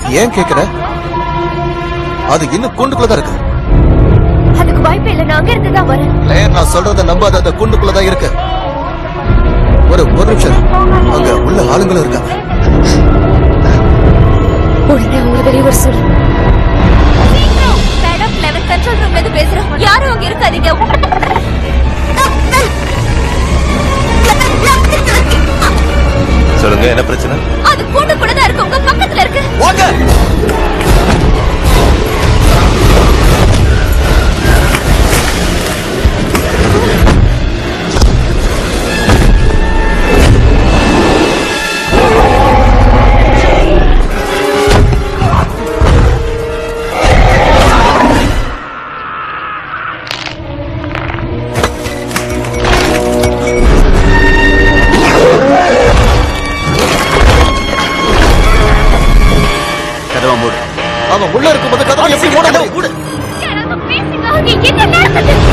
ஏன் கேக்குற அது இன்னும் கூண்டுக்குள்ளதான் இருக்கு அதுக்கு வாய்ப்பே இல்ல நான் அங்க இருந்து தான் வரேன் லேயர் நான் சொல்றத நம்பாத அந்த கூண்டுக்குள்ளதான் இருக்கு ஒரு ஒரு நிமிஷம் இரு. அங்க உள்ள ஆளுங்களும் இருக்காங்க உடனே உங்களை வெளியே வர சொல்லு மேடம் லெவன் கண்ட்ரோல் ரூம்ல இருந்து பேசுறோம் யாரும் அங்க இருக்காதீங்க சொல்லுங்க என்ன பிரச்சனை அது கூண்டு கூட தான் இருக்கு உங்க பக்கத்துல இருக்கு வாங்க கதவை மூடு அவன் உள்ள இருக்கும்போது கதவை எப்படி மூட முடியும் யாராவது பேசுங்க. அங்க என்ன நடக்குது